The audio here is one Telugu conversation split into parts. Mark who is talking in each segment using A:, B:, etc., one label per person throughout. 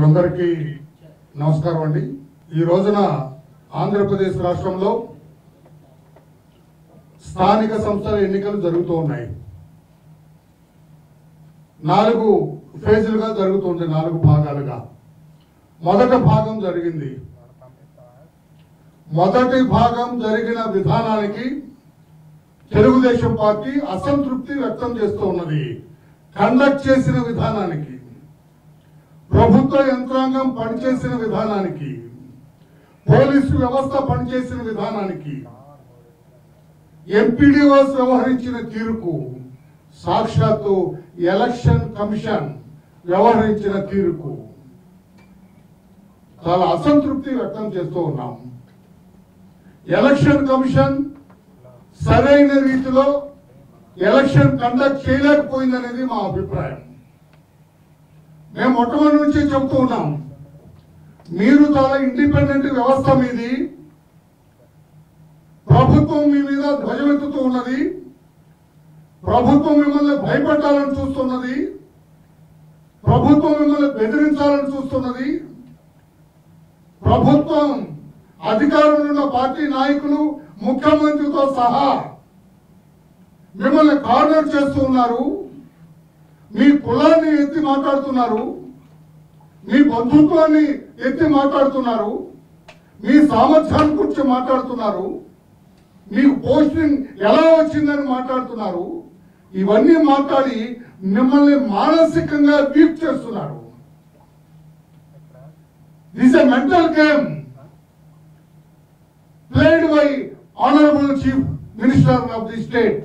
A: అందరికీ నమస్కారం అండి ఈ రోజున ఆంధ్రప్రదేశ్ రాష్ట్రంలో స్థానిక సంస్థల ఎన్నికలు జరుగుతూ ఉన్నాయి నాలుగు ఫేజులుగా జరుగుతుంది నాలుగు భాగాలుగా మొదట భాగం జరిగింది మొదటి భాగం జరిగిన విధానానికి తెలుగుదేశం పార్టీ అసంతృప్తి వ్యక్తం చేస్తూ ఉన్నది కండక్ట్ చేసిన విధానానికి ప్రభుత్వ యంత్రాంగం పనిచేసిన విధానానికి పోలీసు వ్యవస్థ పనిచేసిన విధానానికి ఎంపీడీఓస్ వ్యవహరించిన తీరుకు సాక్షాత్తు ఎలక్షన్ కమిషన్ వ్యవహరించిన తీరుకు చాలా అసంతృప్తి వ్యక్తం చేస్తూ ఉన్నాం ఎలక్షన్ కమిషన్ సరైన రీతిలో ఎలక్షన్ కండక్ట్ చేయలేకపోయిందనేది మా అభిప్రాయం మేము మొట్టమొదటి నుంచి చెబుతూ ఉన్నాం మీరు చాలా ఇండిపెండెంట్ వ్యవస్థ మీది ప్రభుత్వం మీ మీద ధ్వజమెత్తుతూ ఉన్నది ప్రభుత్వం మిమ్మల్ని భయపెట్టాలని చూస్తున్నది ప్రభుత్వం మిమ్మల్ని బెదిరించాలని చూస్తున్నది ప్రభుత్వం అధికారంలో ఉన్న పార్టీ నాయకులు ముఖ్యమంత్రితో సహా మిమ్మల్ని కార్నర్ చేస్తూ ఉన్నారు మీ కులాన్ని ఎత్తి మాట్లాడుతున్నారు మీ బంధుత్వాన్ని ఎత్తి మాట్లాడుతున్నారు మీ సామర్థ్యాన్ని గురించి మాట్లాడుతున్నారు మీకు పోస్టింగ్ ఎలా వచ్చిందని మాట్లాడుతున్నారు ఇవన్నీ మాట్లాడి మిమ్మల్ని మానసికంగా వీక్ చేస్తున్నారు this a mental game played by honourable chief minister of the state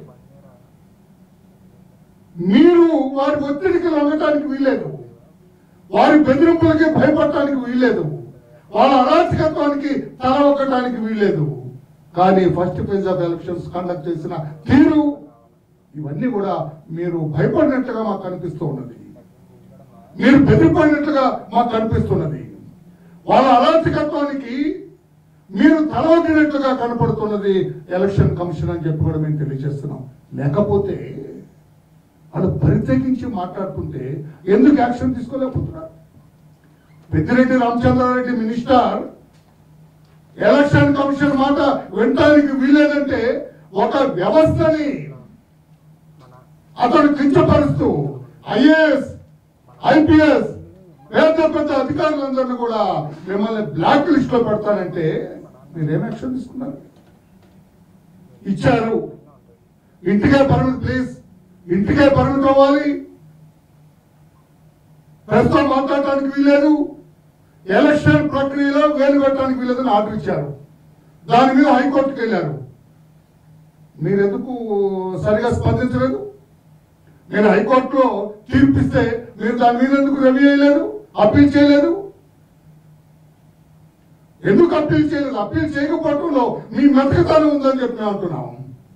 A: మీరు వారి ఒత్తిడికి లొంగటానికి వీల్లేదు వారి బెదిరింపులకి భయపడటానికి వీల్లేదు వాళ్ళ అరాచకత్వానికి తల ఒక్కటానికి వీల్లేదు కానీ first phase of elections conduct చేసిన తీరు ఇవన్నీ కూడా మీరు భయపడినట్లుగా మాకు కనిపిస్తూ ఉన్నది మీరు బెదిరిపడినట్లుగా మాకు కనిపిస్తున్నది వాళ్ళ అరాచకత్వానికి మీరు తలవగినట్లుగా కనపడుతున్నది ఎలక్షన్ కమిషన్ అని చెప్పి కూడా మేము తెలియజేస్తున్నాం లేకపోతే వాళ్ళు ప్రత్యేకించి మాట్లాడుతుంటే ఎందుకు యాక్షన్ తీసుకోలేకపోతున్నారు Peddireddy Ramachandrareddy minister election commission మాట వినటానికి వీలేదంటే ఒక వ్యవస్థని అతను కించపరుస్తూ ఐఏఎస్ ఐపీఎస్ పెద్ద పెద్ద అధికారులందరినీ కూడా మిమ్మల్ని బ్లాక్ లిస్ట్ లో పెడతానంటే మీరేం యాక్షన్ తీసుకున్నారు ఇచ్చారు ఇంటికే పరిమితి ప్లీజ్ ఇంటికే పరిమితం అవ్వాలి ప్రస్తుతం మాట్లాడటానికి వీలేదు ఎలక్షన్ ప్రక్రియలో వేలు పెట్టడానికి వీలేదని ఆర్డర్ ఇచ్చారు దాని మీద హైకోర్టుకి వెళ్ళారు మీరు ఎందుకు సరిగా స్పందించలేదు నేను హైకోర్టులో తీర్పిస్తే మీరు దాని మీద ఎందుకు రివ్యూ చేయలేదు అప్పీల్ చేయలేదు ఎందుకు అప్పీల్ చేయలేదు అప్పీల్ చేయకపోవడంలో మీ మెతకతనం ఉందని చెప్పి మేము అంటున్నాం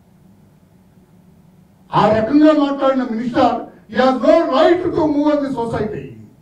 A: ఆ రకంగా మాట్లాడిన minister has no right to move on the society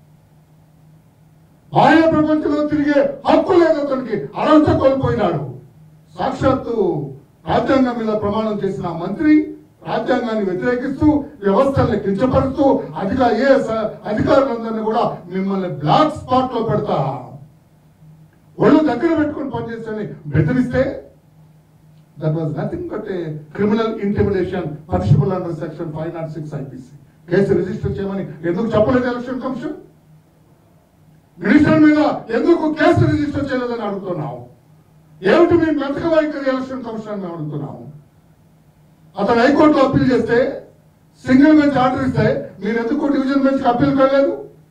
A: బాహ్య ప్రపంచంలో తిరిగే హక్కు లేదు అతనికి అర్హత కోల్పోయినాడు సాక్షాత్తు రాజ్యాంగం మీద ప్రమాణం చేసిన ఆ మంత్రి రాజ్యాంగాన్ని వ్యతిరేకిస్తూ వ్యవస్థల్ని కించపరుస్తూ అధిక ఏ అధికారులందరినీ కూడా మిమ్మల్ని బ్లాక్ స్పాట్ లో పెడతా ఒళ్ళు దగ్గర పెట్టుకుని పనిచేస్తే బెదిరిస్తే that was nothing but a criminal intimidation punishable under section five not six IPC case register చేయమని ఎందుకు చెప్పలేదు ఎలక్షన్ కమిషన్ మినిస్టర్ మీద ఎందుకు కేసు రిజిస్టర్ చేయలేదని అడుగుతున్నాం ఏమిటి మీ మెతక వైఖరి ఎలక్షన్ కమిషన్ మేము అడుగుతున్నాము అతను హైకోర్టులో అప్పీల్ చేస్తే సింగిల్ బెంచ్ ఆర్డర్ ఇస్తే మీరు ఎందుకు డివిజన్ బెంచ్ అప్పీల్ కాలేదు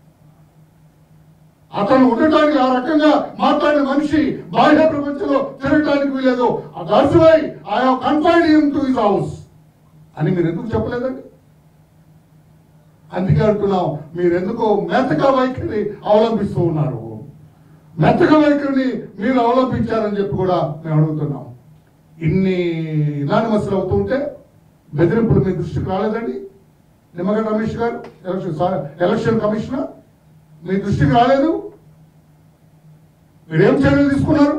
A: అతను ఉండటానికి ఆ రకంగా మాట్లాడిన మనిషి బాహ్య ప్రపంచంలో తిరగటానికి వీలేదు that's why I have confined him to his house అని మీరు ఎందుకు చెప్పలేదండి అందుకే అంటున్నాం మీరు ఎందుకో మెతక వైఖరి అవలంబిస్తూ ఉన్నారు మెతక వైఖరిని మీరు అవలంబించారని చెప్పి కూడా మేము అడుగుతున్నాం ఇన్ని ఇనానిమస్లు అవుతుంటే బెదిరింపులు మీ దృష్టికి రాలేదండి నిమ్మగడ్డ రమేష్ గారు ఎలక్షన్ సా- ఎలక్షన్ కమిషనర్ మీ దృష్టికి రాలేదు మీరేం చర్యలు తీసుకున్నారు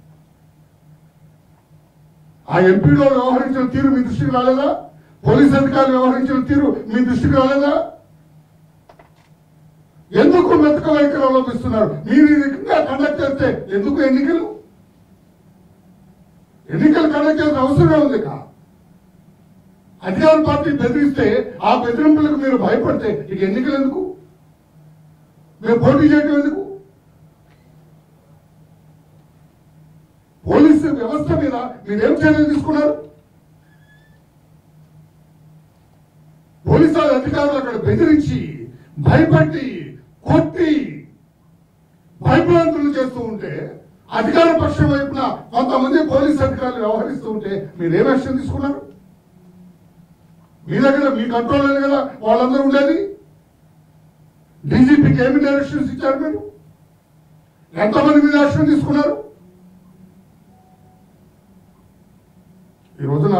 A: ఆ ఎంపీలో వ్యవహరించిన తీరు మీ దృష్టికి రాలేదా పోలీస్ అధికారులు వ్యవహరించిన తీరు మీ దృష్టికి రాలేదా ఎందుకు మెతక వైఖరి అవలంబిస్తున్నారు మీరు ఈ రకంగా కండక్ట్ చేస్తే ఎందుకు ఎన్నికలు ఎన్నికలు కండక్ట్ చేసిన అవసరమే ఉంది కా అధికార పార్టీ బెదిరిస్తే ఆ బెదిరింపులకు మీరు భయపడితే ఇక ఎన్నికలు ఎందుకు మేము పోటీ చేయడం ఎందుకు పోలీసు వ్యవస్థ మీద మీరేం చర్యలు తీసుకున్నారు పోలీసు అధికారులు అక్కడ బెదిరించి భయపట్టి కొట్టి భయభ్రాంతులు చేస్తూ ఉంటే అధికార పక్షం వైపున కొంతమంది పోలీస్ అధికారులు వ్యవహరిస్తూ ఉంటే మీరు ఏం యాక్షన్ తీసుకున్నారు మీ దగ్గర మీ కంట్రోల్ కదా వాళ్ళందరూ ఉండేది డీజీపీకి ఏమి డైరెక్షన్స్ ఇచ్చారు మీరు ఎంతమంది మీద యాక్షన్ తీసుకున్నారు ఈ రోజున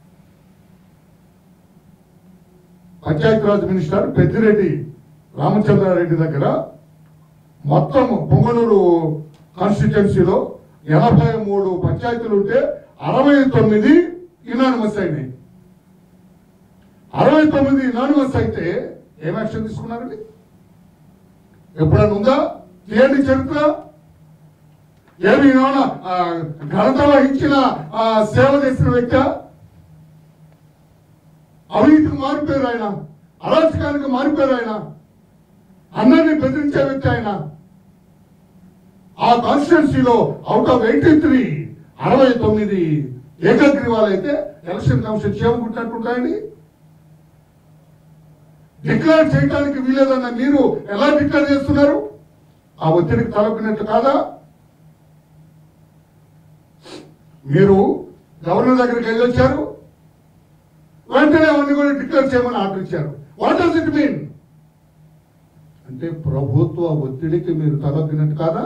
A: పంచాయతీరాజ్ మినిస్టర్ పెద్దిరెడ్డి రామచంద్రారెడ్డి దగ్గర మొత్తం పొంగనూరు కాన్స్టిట్యున్సీలో ఎనభై మూడు పంచాయతీలు ఉంటే అరవై తొమ్మిది ఇనానిమస్ అయినాయి అరవై తొమ్మిది ఇనానిమస్ అయితే ఏం యాక్షన్ తీసుకున్నారండి ఎప్పుడైనా ఉందా తీయండి చరిత్ర ఏమి ఏమైనా ఆ, ఘనత వహించిన ఆ, సేవ చేసిన వ్యక్తి అవినీతికి మారిపోయారు ఆయన అరాచకానికి మారిపోయారు ఆయన అందరినీ బెదిరించే వ్యక్తి ఆయన ఆ కాన్స్టిట్యున్సీలో అవుట్ ఆఫ్ ఎయిటీ త్రీ అరవై తొమ్మిది ఏకగ్రీవాలు అయితే ఎలక్షన్ కమిషన్ చేయకుంటున్నట్టుంటాయండి డిక్లేర్ చేయడానికి వీలేదన్న మీరు ఎలా డిక్లేర్ చేస్తున్నారు ఆ ఒత్తిడికి తలపినట్టు కాదా మీరు గవర్నర్ దగ్గరికి వెళ్ళి వచ్చారు వెంటనే అవన్నీ కూడా డిక్లేర్ చేయమని ఆర్డర్ ఇచ్చారు వాట్ డస్ ఇట్ మీన్ అంటే ప్రభుత్వ ఒత్తిడికి మీరు తలొగ్గినట్టు కాదా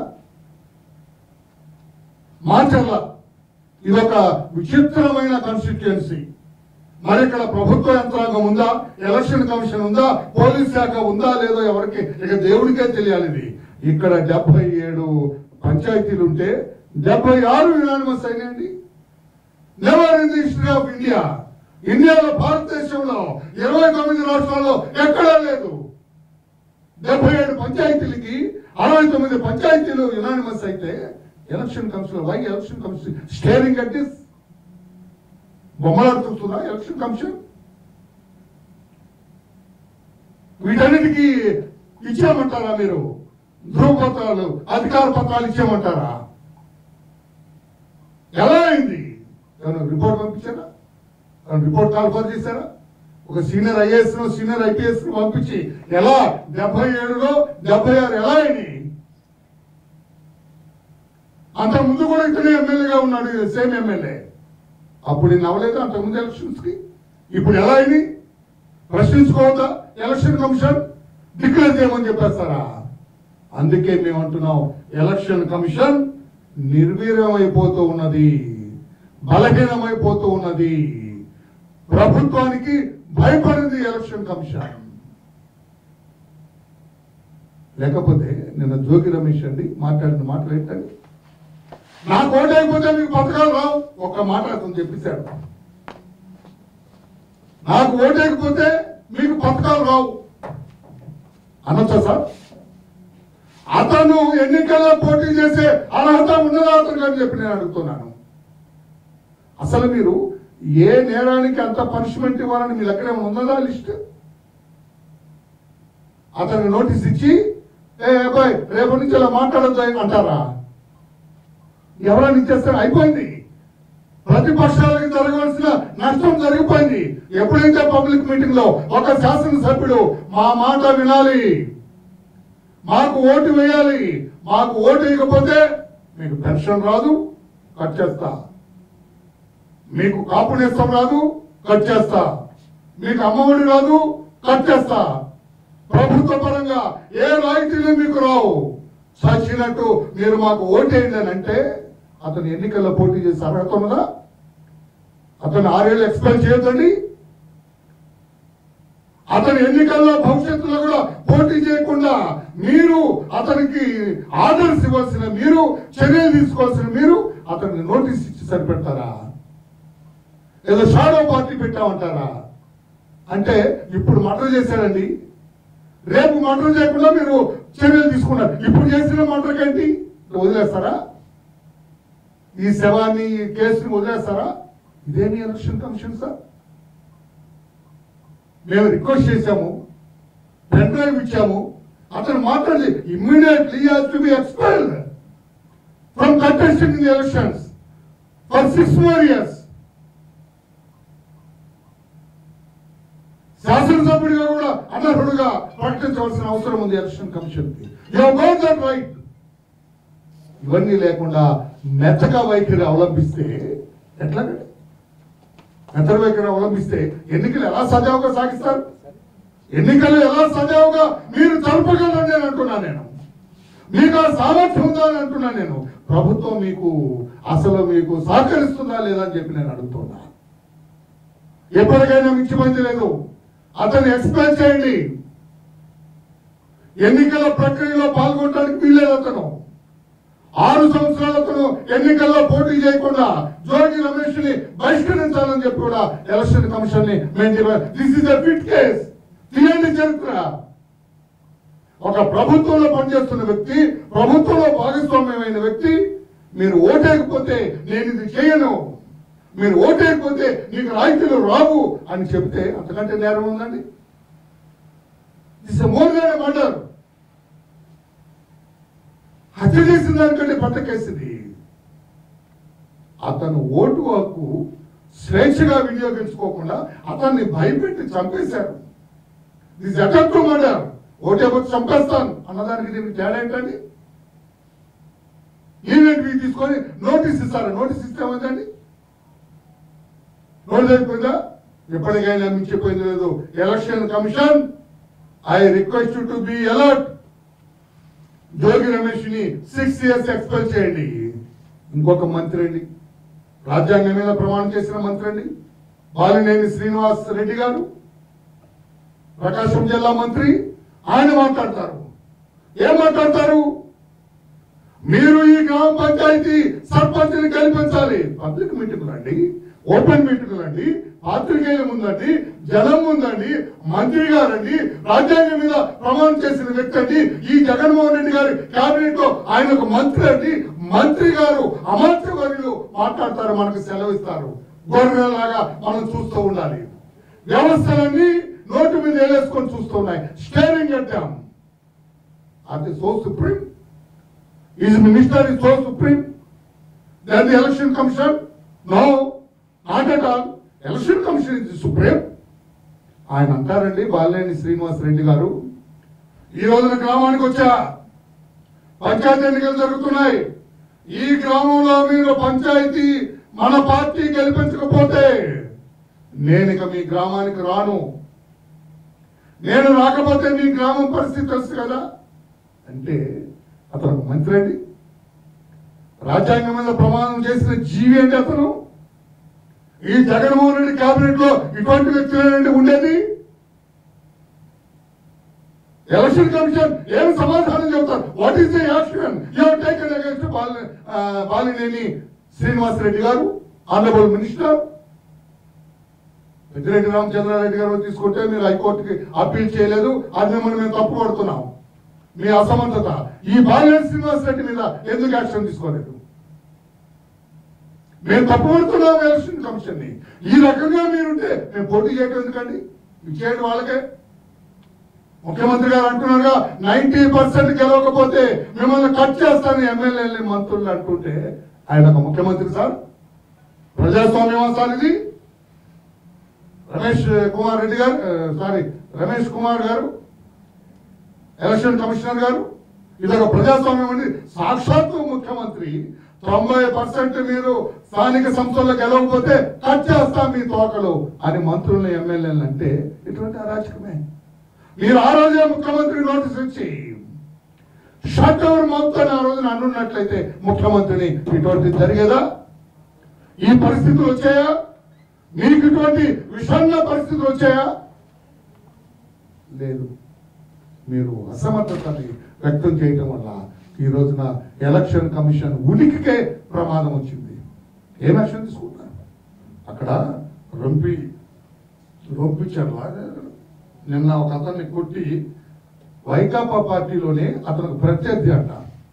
A: మార్చర్ల ఇదొక విచిత్రమైన కాన్స్టిట్యుయెన్సీ మరి ఇక్కడ ప్రభుత్వ యంత్రాంగం ఉందా ఎలక్షన్ కమిషన్ ఉందా పోలీస్ శాఖ ఉందా లేదో ఎవరికి ఇక దేవుడికే తెలియాలి ఇది ఇక్కడ డెబ్బై ఏడు పంచాయతీలు ఉంటే డెబ్బై ఆరు యునానిమస్ అయినాయండి never in the history of India ఇండియాలో భారతదేశంలో ఇరవై తొమ్మిది రాష్ట్రాల్లో ఎక్కడా లేదు డెబ్బై ఏడు పంచాయతీలకి అరవై తొమ్మిది పంచాయతీలు యునానిమస్ అయితే election commission why election commission staring at this బొమ్మలాడుతుందా ఎలక్షన్ కమిషన్ వీటన్నిటికీ ఇచ్చామంటారా మీరు ధృవపత్రాలు అధికార పత్రాలు ఇచ్చామంటారా ఎలా అయింది ఏమైనా రిపోర్ట్ పంపించారా ఏమైనా రిపోర్ట్ కాల్ఫర్ చేశారా ఒక సీనియర్ ఐఏఎస్ ను సీనియర్ ఐపీఎస్ ను పంపించి ఎలా డెబ్బై ఏడులో డెబ్బై ఆరు ఎలా అయినాయి అంత ముందు కూడా ఇతనే ఎమ్మెల్యేగా ఉన్నాడు సేమ్ ఎమ్మెల్యే అప్పుడు నేను అవ్వలేదు అంత ముందు ఎలక్షన్స్ కి ఇప్పుడు ఎలా అయినాయి ప్రశ్నించుకోవద్దా ఎలక్షన్ కమిషన్ డిక్లేర్ చేయమని చెప్పేస్తారా అందుకే మేము అంటున్నాం ఎలక్షన్ కమిషన్ నిర్వీర్యమైపోతూ ఉన్నది బలహీనమైపోతూ ఉన్నది ప్రభుత్వానికి భయపడింది ఎలక్షన్ కమిషన్ లేకపోతే నిన్న జోగి రమేష్ అండి మాట్లాడిన మాటలు ఏంటండి నాకు ఓటు అయిపోతే మీకు పథకాలు రావు ఒక్క మాట అతను చెప్పేశాడు నాకు ఓటు వేయకపోతే మీకు పథకాలు రావు అనొచ్చా సార్ అతను ఎన్నికల్లో పోటీ చేసే అర్హత ఉన్నదా అతను అని చెప్పి నేను అడుగుతున్నాను అసలు మీరు ఏ నేరానికి అంత పనిష్మెంట్ ఇవ్వాలని మీ దగ్గర ఏమైనా ఉన్నదా లిస్ట్ అతనికి నోటీస్ ఇచ్చి ఏ అబ్బాయి రేపటి నుంచి ఇలా మాట్లాడద్దు అంటారా ఎవరైనా ఇచ్చేస్తారు అయిపోయింది ప్రతిపక్షాలకు జరగవలసిన నష్టం జరిగిపోయింది ఎప్పుడైతే పబ్లిక్ మీటింగ్ లో ఒక శాసనసభ్యుడు మా మాట వినాలి మాకు ఓటు వేయాలి మాకు ఓటు వేయకపోతే మీకు పెన్షన్ రాదు కట్ చేస్తా మీకు కాపు నేస్తం రాదు కట్ చేస్తా మీకు అమ్మఒడి రాదు కట్ చేస్తా ప్రభుత్వ పరంగా ఏ రాయితీలు మీకు రావు చచ్చినట్టు మీరు మాకు ఓటేయండి అని అంటే అతను ఎన్నికల్లో పోటీ చేసే అర్హత ఉన్నదా అతను ఆరేళ్ళు ఎక్స్పెల్ చేయొద్దండి అతను ఎన్నికల్లో భవిష్యత్తులో కూడా పోటీ చేయకుండా మీరు అతనికి ఆర్డర్స్ ఇవ్వాల్సిన మీరు చర్యలు తీసుకోవాల్సిన మీరు అతనికి నోటీస్ ఇచ్చి సరిపెడతారా ఏదో షాడో పార్టీ పెట్టామంటారా అంటే ఇప్పుడు మర్డర్ చేశాడండి రేపు మర్డర్ చేయకుండా మీరు చర్యలు తీసుకున్నారు ఇప్పుడు చేసిన మర్డర్కి ఏంటి వదిలేస్తారా ఈ శవాన్ని ఈ కేసుని వదిలేస్తారా ఇదేమి ఎలక్షన్ కమిషన్ సార్ మేము రిక్వెస్ట్ చేశాము పెన్ డ్రైవ్ ఇచ్చాము అతను మాట్లాడి immediately has to be expelled from contesting in elections for six more years శాసనసభ్యుడిగా కూడా అనర్హుడుగా ప్రకటించవలసిన అవసరం ఉంది ఎలక్షన్ కమిషన్ కి యూ గోట్ దట్ రైట్ ఇవన్నీ లేకుండా మెత్తగా వైఖరి అవలంబిస్తే ఎట్లా మెత్తగా వైఖరి అవలంబిస్తే ఎన్నికలు ఎలా సజావుగా సాగిస్తారు ఎన్నికలు ఎలా సజావుగా మీరు జరపగలరని నేను అంటున్నా నేను మీకు ఆ సామర్థ్యం ఉందా అని అంటున్నా నేను ప్రభుత్వం మీకు అసలు మీకు సహకరిస్తుందా లేదా అని చెప్పి నేను అడుగుతున్నా ఎప్పటికైనా మించిపోయింది లేదు అతన్ని ఎక్స్ప్లెయిన్ చేయండి ఎన్నికల ప్రక్రియలో పాల్గొనడానికి వీల్లేదు అతను ఆరు సంవత్సరాల అతను ఎన్నికల్లో పోటీ చేయకుండా జోగి రమేష్ ని బహిష్కరించాలని చెప్పి కూడా ఎలక్షన్ కమిషన్ ని మేము దిస్ ఇస్ ఫిట్ కేస్ తీయండి చరిత్ర ఒక ప్రభుత్వంలో పనిచేస్తున్న వ్యక్తి ప్రభుత్వంలో భాగస్వామ్యమైన వ్యక్తి మీరు ఓటేయకపోతే నేను ఇది చేయను మీరు ఓటేయకపోతే నీకు రాయితీలు రావు అని చెబితే అంతకంటే నేరం ఉందండి దిస్ మోర్ దాన్ మర్డర్ హత్య చేసిన దానికంటే పెద్ద కేసు ఇది అతను ఓటు హక్కు స్వేచ్ఛగా వినియోగించుకోకుండా అతన్ని భయపెట్టి చంపేశారు దిస్ అటెంప్ట్ టు మర్డర్ ఓటేపోతే చంపేస్తాను అన్నదానికి దీనికి తేడా ఏంటండి ఈవెంట్ మీరు తీసుకొని నోటీస్ ఇస్తారు నోటీస్ ఇస్తే ఏమైందండి నోటీస్ అయిపోయిందా ఎప్పటికైనా మించిపోయింది లేదు election commission I request to be alert Jogi Ramesh ని సిక్స్ ఇయర్స్ ఎక్స్పెల్ చేయండి ఇంకొక మంత్రి అండి రాజ్యాంగం మీద ప్రమాణం చేసిన మంత్రి అండి బాలినేని శ్రీనివాస్ రెడ్డి గారు ప్రకాశం జిల్లా మంత్రి ఆయన మాట్లాడతారు ఏం మాట్లాడతారు మీరు ఈ గ్రామ పంచాయతీ సర్పంచ్ని కల్పించాలి పబ్లిక్ మీటింగులు అండి ఓపెన్ మీటింగులు అండి పాత్రికేయుల ముందండి జనం ముందండి మంత్రి గారండి రాజ్యాంగం మీద ప్రమాణం చేసిన వ్యక్తి అండి ఈ జగన్మోహన్ రెడ్డి గారి కేబినెట్ లో ఆయన ఒక మంత్రి అండి మంత్రి గారు అమాత్య వర్యులు మాట్లాడతారు మనకు సెలవిస్తారు గొర్రెలాగా మనం చూస్తూ ఉండాలి వ్యవస్థలన్నీ నోటు మీద వేలేసుకొని చూస్తూ ఉన్నాయి స్టేరింగ్ ఎట్టాం అది so supreme Is minister is so supreme? Then the election commission? No, not at all. Election commission is the supreme. ఆయన అంటారండి బాలినేని శ్రీనివాస్ రెడ్డి గారు ఈ రోజున గ్రామానికి వచ్చా పంచాయతీ ఎన్నికలు జరుగుతున్నాయి ఈ గ్రామంలో మీరు పంచాయతీ మన పార్టీ గెలిపించకపోతే నేను ఇక మీ గ్రామానికి రాను నేను రాకపోతే మీ గ్రామం పరిస్థితి తెలుసు కదా అంటే అతను ఒక మంత్రి అండి రాజ్యాంగం మీద ప్రమాణం చేసిన జీవి అండి అతను ఈ జగన్మోహన్ రెడ్డి కేబినెట్ లో ఇటువంటి వ్యక్తులేనండి ఉండేది ఎలక్షన్ కమిషన్ ఏం సమాధానం చెబుతారు what is the action your taken against Balineni Srinivas Reddy garu honourable minister Peddireddy Ramachandra Reddy గారు తీసుకుంటే మీరు హైకోర్టుకి అప్పీల్ చేయలేదు అది మిమ్మల్ని మేము తప్పు పడుతున్నాం మీ అసమర్థత ఈ బాలినేని శ్రీనివాస్ రెడ్డి మీద ఎందుకు యాక్షన్ తీసుకోలేదు మేము తప్పు పడుతున్నాం ఎలక్షన్ కమిషన్ ని ఈ రకంగా మీరుంటే మేము పోటీ చేయడం ఎందుకండి ఇచ్చేయండి వాళ్ళకే ముఖ్యమంత్రి గారు అంటున్నారుగా నైన్టీ పర్సెంట్ గెలవకపోతే మిమ్మల్ని కట్ చేస్తాను ఎమ్మెల్యేలని మంత్రులు అంటుంటే ఆయన ఒక ముఖ్యమంత్రి సార్ ప్రజాస్వామ్యమా సార్ ఇది రమేష్ కుమార్ రెడ్డి గారు సారీ రమేష్ కుమార్ గారు ఎలక్షన్ కమిషనర్ గారు ఇది ఒక ప్రజాస్వామ్యం అండి సాక్షాత్తు ముఖ్యమంత్రి తొంభై పర్సెంట్ మీరు స్థానిక సంస్థల్లో గెలవకపోతే కట్ చేస్తాం మీ తోకలు అని మంత్రులను ఎమ్మెల్యేలు అంటే ఇటువంటి అరాచకమే మీరు ఆ రోజే ముఖ్యమంత్రి నోటీస్ ఇచ్చి షట్ డౌన్ మొత్తం ఆ రోజున అనున్నట్లయితే ముఖ్యమంత్రిని ఇటువంటి జరిగేదా ఈ పరిస్థితులు వచ్చాయా మీకు ఇటువంటి విషన్న పరిస్థితులు వచ్చాయా లేదు మీరు అసమర్థతని వ్యక్తం చేయటం వల్ల ఈ రోజున ఎలక్షన్ కమిషన్ ఉనికికే ప్రమాదం వచ్చింది ఏం యాక్షన్ తీసుకుంటారు అక్కడ రొంపి రొంపించారు నిన్న ఒక అతన్ని కొట్టి వైకాపా పార్టీలోనే అతనికి ప్రత్యర్థి అంట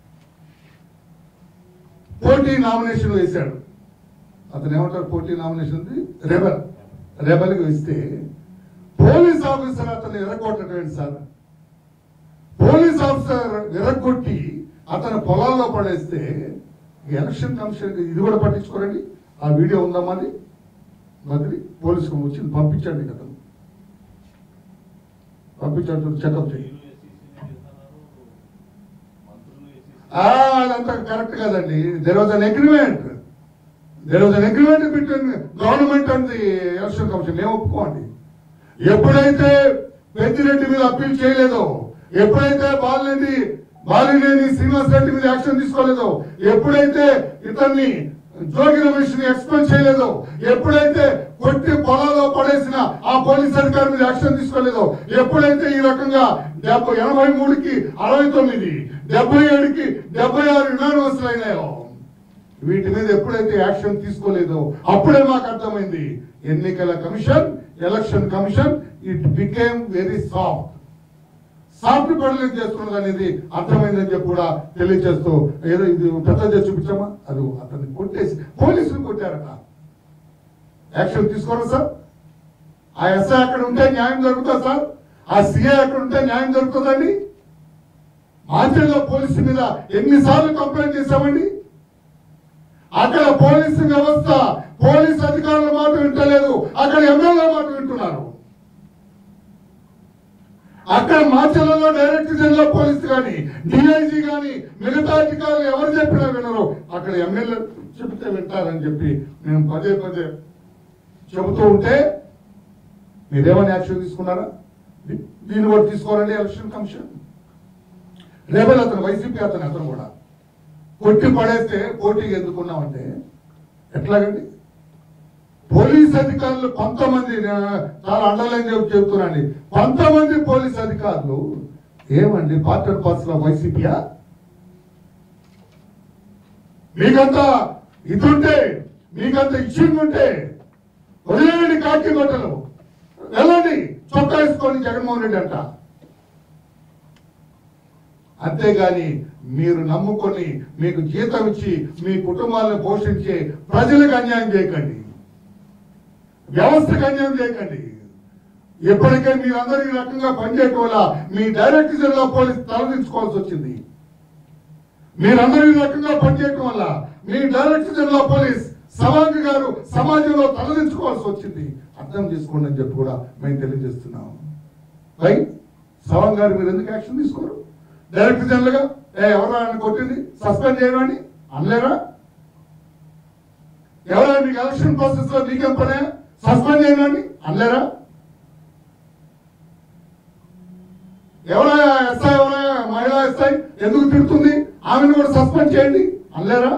A: పోటీ నామినేషన్ వేశాడు అతను ఏమంటారు పోటీ నామినేషన్ రెబల్ రెబల్కి వేస్తే పోలీస్ ఆఫీసర్ అతను ఎర్రగొట్టడం సార్ పోలీస్ ఆఫీసర్ ఎర్రగొట్టి అతను పొలాల్లో పడేస్తే ఎలక్షన్ కమిషన్ ఇది కూడా పట్టించుకోరండి ఆ వీడియో ఉందా మాది మదిరి పోలీసుకు వచ్చింది పంపించండి కదా పంపించండి చెకప్ చేయి ఆ, అదంతా కరెక్ట్ కదండి there was an agreement there was an agreement between government and the election commission మేము ఒప్పుకోండి ఎప్పుడైతే పెద్దిరెడ్డి మీద అప్పీల్ చేయలేదో ఎప్పుడైతే బాలినేని బాలినేని శ్రీనివాస్ రెడ్డి మీద యాక్షన్ తీసుకోలేదో ఎప్పుడైతే ఇతన్ని జోగి రమేష్ ని ఎక్స్పెల్ చేయలేదో ఎప్పుడైతే కొట్టి పొలాల్లో పడేసిన ఆ పోలీస్ అధికారి మీద యాక్షన్ తీసుకోలేదో ఎప్పుడైతే ఈ రకంగా డెబ్బై ఎనభై మూడుకి అరవై తొమ్మిది డెబ్బై ఏడుకి డెబ్బై ఆరు యునానిమస్ అయినాయో వీటి మీద ఎప్పుడైతే యాక్షన్ తీసుకోలేదో అప్పుడే మాకు అర్థమైంది ఎన్నికల commission election commission it became very soft soft పడలేదు చేస్తున్నది అనేది అర్థమైందని చెప్పి కూడా తెలియజేస్తూ ఏదో ఇది పెద్ద చేసి చూపించామా అది అతన్ని కొట్టేసి పోలీసులు కొట్టారట యాక్షన్ తీసుకోరా సార్ ఆ ఎస్ఐ అక్కడ ఉంటే న్యాయం జరుగుతుందా సార్ ఆ సిఐ అక్కడ ఉంటే న్యాయం జరుగుతుందండి మాంచల్లో పోలీసు మీద ఎన్నిసార్లు కంప్లైంట్ చేశామండి అక్కడ పోలీసు వ్యవస్థ పోలీస్ అధికారుల మాట వింటలేదు అక్కడ ఎమ్మెల్యే మాట వింటున్నారు అక్కడ మాచర్లలో డైరెక్టర్ జనరల్ పోలీస్ కానీ డిఐజీ కానీ మిగతా అధికారులు ఎవరు చెప్పినా వినరు అక్కడ ఎమ్మెల్యే చెబితే వింటారని చెప్పి మేము పదే పదే చెబుతూ ఉంటే మీరేమని యాక్షన్ తీసుకున్నారా దీ- దీన్ని కూడా తీసుకోవాలండి ఎలక్షన్ కమిషన్ రేపటి అతను వైసీపీ అతను అతను కూడా కొట్టి పడేస్తే పోటీకి ఎందుకున్నామంటే ఎట్లాగండి పోలీస్ అధికారులు కొంతమంది నేను చాలా అండర్లైన్ చెప్పి చెప్తున్నాండి కొంతమంది పోలీస్ అధికారులు ఏమండి పార్ట్ అండ్ పార్సల్ ఆఫ్ వైసీపీయా మీకంత ఇదుంటే మీకంత ఇచ్చింగ్ ఉంటే వదిలేయండి కాకి బట్టలు వెళ్ళండి చొక్కా వేసుకొని జగన్మోహన్ రెడ్డి అంట అంతేగాని మీరు నమ్ముకొని మీకు జీతం ఇచ్చి మీ కుటుంబాలను పోషించే ప్రజలకు అన్యాయం చేయకండి వ్యవస్థకు అన్యాయం చేయకండి ఎప్పటికే మీరందరూ ఈ రకంగా పనిచేయటం వల్ల మీ డైరెక్టర్ జనరల్ పోలీస్ తలదించుకోవాల్సి వచ్చింది మీరందరూ ఈ రకంగా పనిచేయటం వల్ల మీ director general police Sawang garu సమాజంలో తలదించుకోవాల్సి వచ్చింది అర్థం చేసుకోండి అని చెప్పి కూడా మేము తెలియజేస్తున్నాం రై సవాంగ్ గారు మీరు ఎందుకు యాక్షన్ తీసుకోరు డైరెక్టర్ జనరల్ గా ఏ ఎవరు ఆయన కొట్టింది సస్పెండ్ చేయడం అని అనలేరా ఎవరైనా మీకు ఎలక్షన్ ప్రాసెస్ లో మీకేం పనే సస్పెండ్ చేయడం అని అనలేరా ఎవరైనా ఎస్ఐ ఎవరైనా మహిళా ఎస్ఐ ఎందుకు తిడుతుంది ఆమెను కూడా సస్పెండ్ చేయండి అనలేరా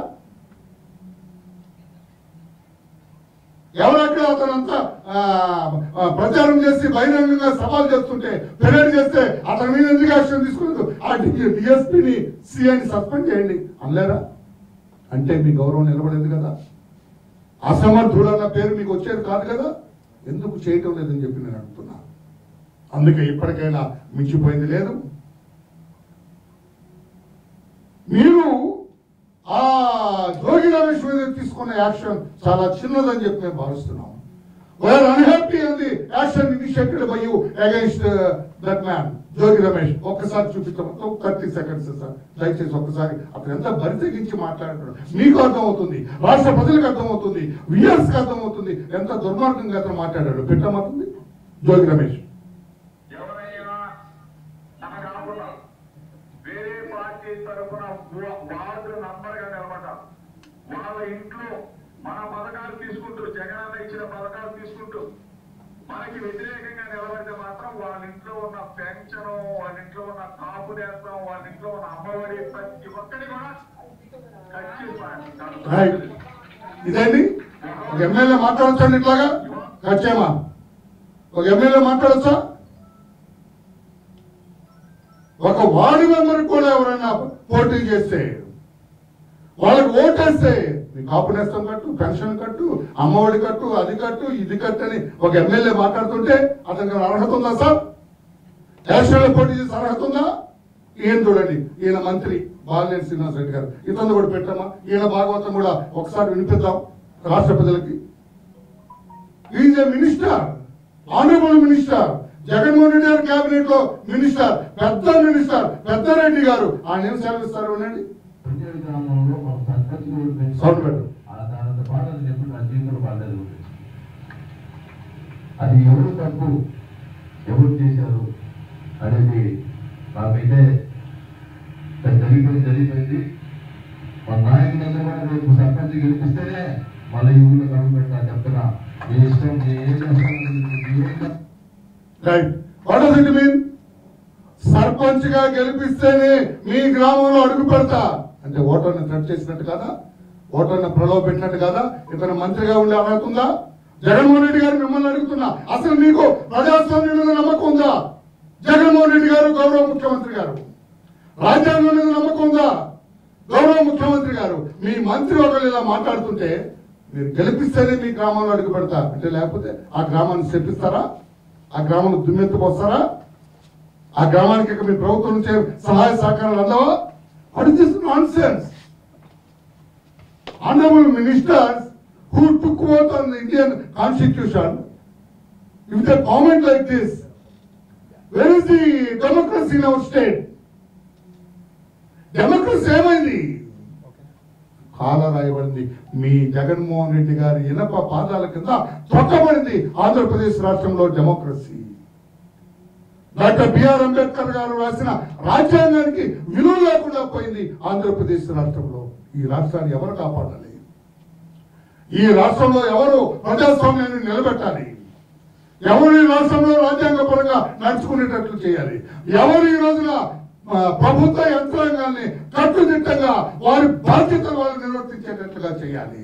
A: ఎవరక్కడ అతనంతా ఆ, ఆ, ప్రచారం చేసి బహిరంగంగా సవాల్ చేస్తుంటే పెరేడ్ చేస్తే అతని మీద ఎందుకు యాక్షన్ తీసుకోలేదు ఆ డిఎస్పీని సిఐని సస్పెండ్ చేయండి అనలేరా అంటే మీ గౌరవం నిలబడేది కదా అసమర్థుడు అన్న పేరు మీకు వచ్చేది కాదు కదా ఎందుకు చేయటం లేదని చెప్పి నేను అడుగుతున్నా అందుకే ఇప్పటికైనా మించిపోయింది లేదు మీరు ఆ జోగి రమేష్ మీద తీసుకున్న యాక్షన్ చాలా చిన్నదని చెప్పి మేము భావిస్తున్నాం వేర్ అన్హ్యాపీ అంది action initiated by you against that man Jogi Ramesh ఒక్కసారి చూపించమంటే థర్టీ సెకండ్స్ సార్ దయచేసి ఒక్కసారి అతను ఎంత బరితెగించి మాట్లాడుతున్నాడు మీకు అర్థమవుతుంది రాష్ట్ర ప్రజలకు అర్థమవుతుంది వియర్స్ కి అర్థమవుతుంది ఎంత దుర్మార్గంగా అతను మాట్లాడాడు పెట్టమవుతుంది జోగి రమేష్
B: ఎవరైనా మన కాకుండా వేరే పార్టీ తరఫున వార్డు నంబర్ గా నిలబడ్డాం వాళ్ళ ఇంట్లో మన పథకాలు తీసుకుంటూ జగనన్న ఇచ్చిన పథకాలు తీసుకుంటూ మనకి వ్యతిరేకంగా నిలబడితే మాత్రం వాళ్ళ ఇంట్లో ఉన్న పెన్షన్ వాళ్ళ ఇంట్లో ఉన్న కాపు నేస్తం వాళ్ళ ఇంట్లో ఉన్న అమ్మఒడి ప్రతి ఒక్కటి కూడా
A: రైట్
B: ఖచ్చితంగా
A: ఇదండి ఒక ఎమ్మెల్యే మాట్లాడొచ్చండి ఇట్లాగా ఖచ్చితమా ఒక ఎమ్మెల్యే మాట్లాడొచ్చా ఒక వార్డు మెంబర్ కూడా ఎవరైనా పోటీ చేస్తే వాళ్ళకి ఓటేస్తే నీ కాపు నేస్తం కట్టు పెన్షన్ కట్టు అమ్మఒడి కట్టు అది కట్టు ఇది కట్టు అని ఒక ఎమ్మెల్యే మాట్లాడుతుంటే అతనికి అర్హత ఉందా సార్ ఎలక్షన్లో పోటీ చేసే అర్హత ఉందా ఈయన చూడండి ఈయన మంత్రి బాలినేని శ్రీనివాస్ రెడ్డి గారు ఇతను కూడా పెట్టామా ఈయన భాగవతం కూడా ఒకసారి వినిపిద్దాం రాష్ట్ర ప్రజలకి is a minister honourable minister Jaganmohan Reddy గారి కేబినెట్ లో మినిస్టర్ పెద్ద మినిస్టర్ పెద్దారెడ్డి గారు ఆయన ఏం సెలవిస్తారు వినండి
C: పంజాబ్ గ్రామంలో ఒక సర్పంచ్ కూడా పెంచి
A: సౌండ్ పెట్టు.
C: ఆ దానంత పాట అది ఎప్పుడు నా జీవితంలో పడలేదు అది ఎవరు తప్పు ఎవరు చేశారు అనేది నాకైతే అది జరిగిపోయింది జరిగిపోయింది మా నాయకులందరూ కూడా రేపు సర్పంచ్ గెలిపిస్తేనే మళ్ళీ ఈ ఊళ్ళో కడుగు పెట్టా చెప్తున్నా మీ ఇష్టం మీ ఏం చేస్తాను మీ ఏం చేస్తాను
A: right what does it mean sarpanch గా గెలిపిస్తేనే మీ గ్రామంలో అడుగు పెడతా అంటే ఓటర్ని థ్రెట్ చేసినట్టు కదా ఓటర్ని ప్రలోభ పెట్టినట్టు కదా ఇతను మంత్రిగా ఉండే అర్హత ఉందా జగన్మోహన్ రెడ్డి గారు మిమ్మల్ని అడుగుతున్నా అసలు మీకు ప్రజాస్వామ్యం మీద నమ్మకం ఉందా జగన్మోహన్ రెడ్డి గారు గౌరవ ముఖ్యమంత్రి గారు రాజ్యాంగం మీద నమ్మకం ఉందా గౌరవ ముఖ్యమంత్రి గారు మీ మంత్రి ఒకరు ఇలా మాట్లాడుతుంటే మీరు గెలిపిస్తేనే మీ గ్రామంలో అడుగు పెడతా అంటే లేకపోతే ఆ గ్రామాన్ని చెప్పిస్తారా ఆ గ్రామాన్ని దుమ్మెత్తుకొస్తారా ఆ గ్రామానికి ఇక మీ ప్రభుత్వం నుంచే సహాయ సహకారాలు అందవా what is this nonsense honorable ministers who took oath on the Indian constitution, if they comment like this, where is the democracy in our state? Democracy ఏమైంది కాల రాయబడింది మీ జగన్మోహన్ రెడ్డి గారి ఇనప పాదాల కింద తొక్కబడింది ఆంధ్రప్రదేశ్ రాష్ట్రంలో డెమోక్రసీ డాక్టర్ బిఆర్ అంబేద్కర్ గారు రాసిన రాజ్యాంగానికి విలువ లేకుండా పోయింది ఆంధ్రప్రదేశ్ రాష్ట్రంలో ఈ రాష్ట్రాన్ని ఎవరు కాపాడాలి ఈ రాష్ట్రంలో ఎవరు ప్రజాస్వామ్యాన్ని నిలబెట్టాలి ఎవరు ఈ రాష్ట్రంలో రాజ్యాంగ పరంగా నడుచుకునేటట్లు చేయాలి ఎవరు ఈ రోజున ఆ, ప్రభుత్వ యంత్రాంగాన్ని కట్టుదిట్టంగా వారి బాధ్యతలు వాళ్ళు నిర్వర్తించేటట్లుగా చేయాలి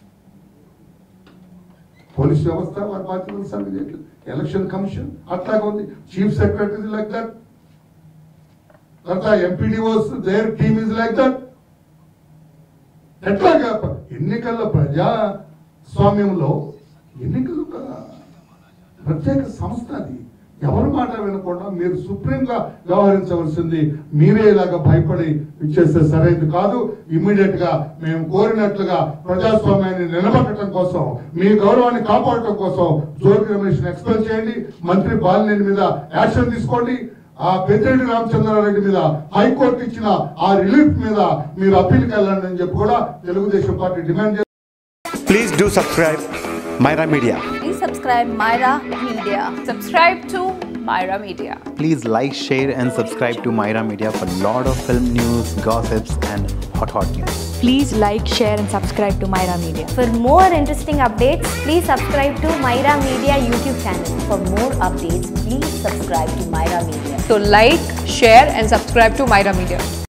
A: పోలీస్ వ్యవస్థ వారి బాధ్యతలు సరిగ్గా చేయట్లేదు ఎలక్షన్ కమిషన్ అట్లాగే ఉంది చీఫ్ సెక్రటరీ లైక్ దట్ తర్వాత MPDOs their team is like that ఎట్లాగా ఎన్నికల ప్రజా స్వామ్యంలో ఎన్నికలు ఒక ప్రత్యేక సంస్థ అది ఎవరి మాట వినకుండా మీరు సుప్రీంగా వ్యవహరించవలసింది మీరే ఇలాగా భయపడి ఇచ్చేస్తే సరైనది కాదు ఇమ్మీడియట్ గా మేము కోరినట్లుగా ప్రజాస్వామ్యాన్ని నిలబెట్టడం కోసం మీ గౌరవాన్ని కాపాడటం కోసం జోగి రమేష్ ఎక్స్పెల్ చేయండి మంత్రి బాలినేని మీద యాక్షన్ తీసుకోండి ఆ పెద్దిరెడ్డి రామచంద్రారెడ్డి మీద హైకోర్టు ఇచ్చిన ఆ రిలీఫ్ మీద మీరు అప్పీల్కి వెళ్ళండి అని చెప్పి కూడా తెలుగుదేశం పార్టీ డిమాండ్ చేస్తుంది
D: Please do subscribe Myra Media.
E: Please subscribe Myra Media.
F: Subscribe to Myra Media.
D: Please like, share, and subscribe to Myra Media for lot of film news, gossips, and hot hot news.
G: Please like, share, and subscribe to Myra Media.
E: For more interesting updates, please subscribe to Myra Media YouTube channel. For more updates, please subscribe to Myra Media.
F: So like, share and subscribe to Myra Media.